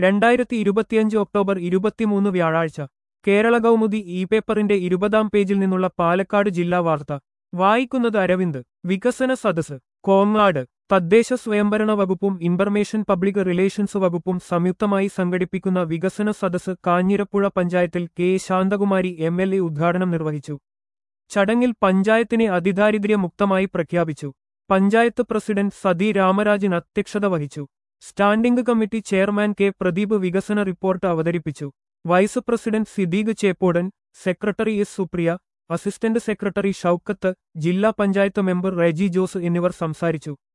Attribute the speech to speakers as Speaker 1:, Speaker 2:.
Speaker 1: രണ്ടായിരത്തി ഇരുപത്തിയഞ്ച് ഒക്ടോബർ ഇരുപത്തിമൂന്ന് വ്യാഴാഴ്ച കേരള കൗമുദി ഇ പേപ്പറിന്റെ ഇരുപതാം പേജിൽ നിന്നുള്ള പാലക്കാട് ജില്ലാ വാർത്ത വായിക്കുന്നത് അരവിന്ദ് വികസന സദസ് കോങ്ങാട് തദ്ദേശ സ്വയംഭരണ വകുപ്പും ഇൻഫർമേഷൻ പബ്ലിക് റിലേഷൻസ് വകുപ്പും സംയുക്തമായി സംഘടിപ്പിക്കുന്ന വികസന സദസ് കാഞ്ഞിരപ്പുഴ പഞ്ചായത്തിൽ K Santhakumari M L A ഉദ്ഘാടനം നിർവഹിച്ചു ചടങ്ങിൽ പഞ്ചായത്തിനെ അതിദാരിദ്ര്യമുക്തമായി പ്രഖ്യാപിച്ചു പഞ്ചായത്ത് പ്രസിഡന്റ് സതി രാമരാജൻ അധ്യക്ഷത വഹിച്ചു standing committee chairman K Pradeep വികസന റിപ്പോർട്ട് അവതരിപ്പിച്ചു vice president Siddique Cheppodan secretary S Supriya assistant secretary Shoukath ജില്ലാ പഞ്ചായത്ത് മെമ്പർ റെജി ജോസ് എന്നിവർ സംസാരിച്ചു